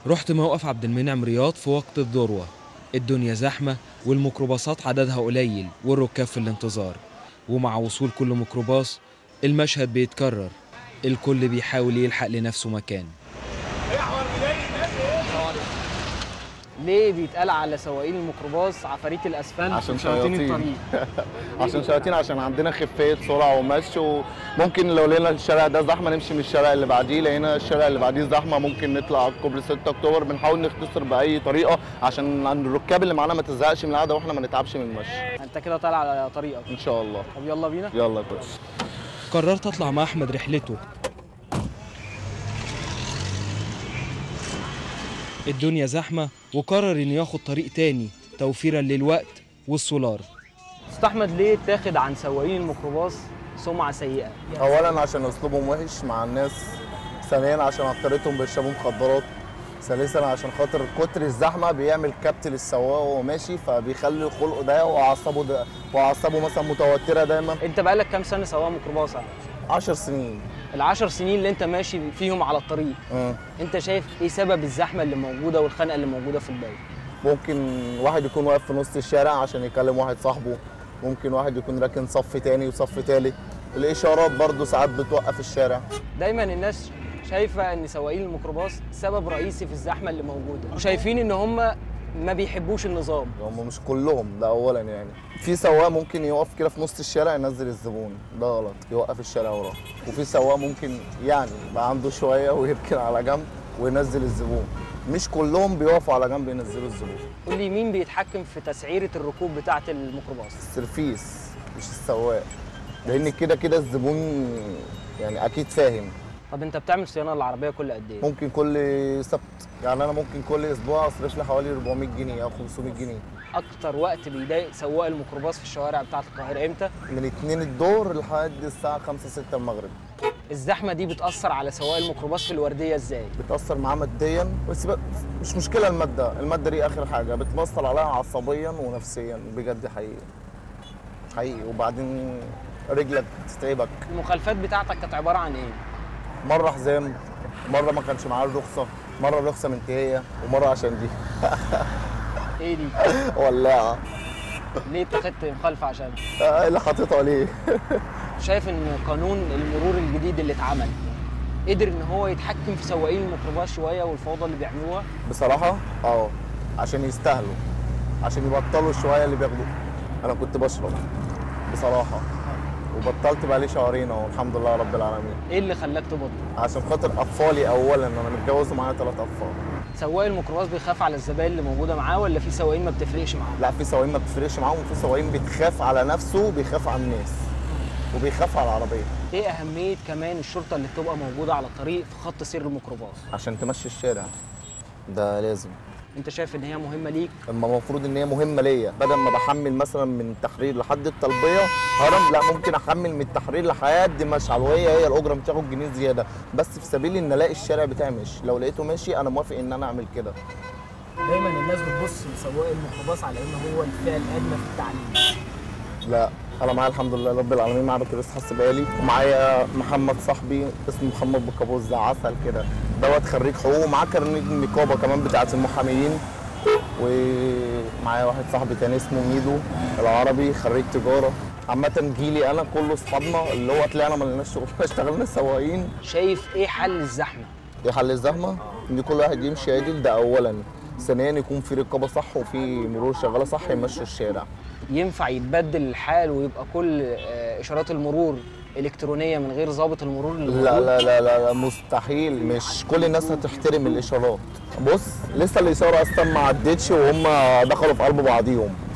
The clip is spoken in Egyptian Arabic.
رحت موقف عبد المنعم رياض في وقت الذروة الدنيا زحمة والميكروباصات عددها قليل والركاب في الانتظار ومع وصول كل ميكروباص المشهد بيتكرر الكل بيحاول يلحق لنفسه مكان ليه بيتقال على سواقين الميكروباص عفاريت الاسفلت عشان وشياطين شياطين. الطريق عشان شياطين عشان عندنا خفيه سرعه ومشي وممكن لو لقينا الشارع ده زحمه نمشي من الشارع اللي بعديه لقينا الشارع اللي بعديه زحمه ممكن نطلع على كوبري 6 اكتوبر بنحاول نختصر باي طريقه عشان عند الركاب اللي معانا ما تزهقش من القعده واحنا ما نتعبش من المشي انت كده طالع على طريقك ان شاء الله طب يلا بينا يلا يا كوتش قررت اطلع مع احمد رحلته الدنيا زحمة وقرر انه ياخد طريق تاني توفيرا للوقت والسولار استاذ احمد ليه اتاخد عن سواقين الميكروباص سمعه سيئه اولا عشان اسلوبهم وحش مع الناس ثانيا عشان اكترتهم بيشربوا مخدرات ثالثا عشان خاطر كتر الزحمه بيعمل كبت للسواق وهو ماشي فبيخلي خلقه ضيق واعصابه ده واعصابه مثلا متوتره دايما انت بقالك كام سنه سواق ميكروباص يعني 10 سنين العشر سنين اللي انت ماشي فيهم على الطريق مم. انت شايف ايه سبب الزحمه اللي موجوده والخنقه اللي موجوده في البلد ممكن واحد يكون واقف في نص الشارع عشان يكلم واحد صاحبه ممكن واحد يكون راكن صف تاني وصف تالت الاشارات برضو ساعات بتوقف الشارع دايما الناس شايفه ان سواقين الميكروباص سبب رئيسي في الزحمه اللي موجوده وشايفين ان هم ما بيحبوش النظام هم مش كلهم ده اولا يعني في سواق ممكن يقف كده في نص الشارع ينزل الزبون ده غلط يوقف الشارع وراه وفي سواق ممكن يعني يبقى عنده شويه ويركن على جنب وينزل الزبون مش كلهم بيقفوا على جنب ينزلوا الزبون قول لي مين بيتحكم في تسعيره الركوب بتاعه الميكروباص السرفيس مش السواق لان كده كده الزبون يعني اكيد فاهم طب انت بتعمل صيانه للعربيه كل قد ايه ممكن كل سبت يعني انا ممكن كل اسبوع اصرف لي حوالي 400 جنيه او 500 جنيه اكتر وقت بيضايق سواق الميكروباص في الشوارع بتاعه القاهره امتى من 2 الظهر لحد الساعه 5 6 المغرب الزحمه دي بتاثر على سواق الميكروباص في الورديه ازاي بتاثر معاه ماديا بس ب... مش مشكله الماده الماده دي اخر حاجه بتمثل عليها عصبيا ونفسيا بجد حقيقي حقيقي وبعدين رجلك تتعبك المخالفات بتاعتك كانت عباره عن ايه مره حزام مره ما كانش معاه الرخصه مره الرخصه منتهيه ومره عشان دي ايه دي ولاعه ليه اتخذت مخالفه عشان آه، اللي حاططها ليه شايف ان قانون المرور الجديد اللي اتعمل قدر ان هو يتحكم في سواقين الميكروباص شويه والفوضى اللي بيعملوها بصراحه اه عشان يستاهلوا عشان يبطلوا شويه اللي بياخدوا انا كنت بشرب بصراحه وبطلت بقالي شهرين اهو الحمد لله رب العالمين ايه اللي خلاك تبطل عشان خاطر اطفالي اولا انا متجوز ومعايا ثلاث اطفال سواق الميكروباص بيخاف على الزباين اللي موجوده معاه ولا في سواقين ما بتفرقش معاه لا في سواقين ما بتفرقش معاهم وفي سواقين بتخاف على نفسه وبيخاف على الناس وبيخاف على العربيه ايه اهميه كمان الشرطه اللي بتبقى موجوده على الطريق في خط سير الميكروباص عشان تمشي الشارع ده لازم انت شايف ان هي مهمه ليك اما المفروض ان هي مهمه ليا بدل ما بحمل مثلا من التحرير لحد الطلبيه هرم لا ممكن احمل من التحرير لحد مشعل وهي هي الاجره بتاخد جنيه زياده بس في سبيل ان الاقي الشارع بتاعي ماشي لو لقيته ماشي انا موافق ان انا اعمل كده دايما الناس بتبص لسواق الميكروباص على ان هو الفئه الادنى في التعليم لا انا معايا الحمد لله رب العالمين معايا بكالوريوس حاسبالي ومعايا محمد صاحبي اسمه محمد بكابوس ده عسل كده دوت خريج حقوق ومعاه كارنيه النقابه كمان بتاعه المحاميين ومعايا واحد صاحبي تاني اسمه ميدو العربي خريج تجاره عامة جيلي انا كله اصحابنا اللي هو طلعنا ما لناش شغل اشتغلنا سواقين شايف ايه حل الزحمه ايه حل الزحمه؟ ان كل واحد يمشي عدل ده اولا ثانيا يكون في رقابه صح وفي مرور شغاله صح يمشوا الشارع ينفع يتبدل الحال ويبقى كل آه، اشارات المرور الكترونيه من غير ضابط المرور اللي لا موجود؟ لا لا لا, لا مستحيل مش كل الناس هتحترم الاشارات بص لسه الاشاره اصلا ما عدتش وهم دخلوا في قلب بعضيهم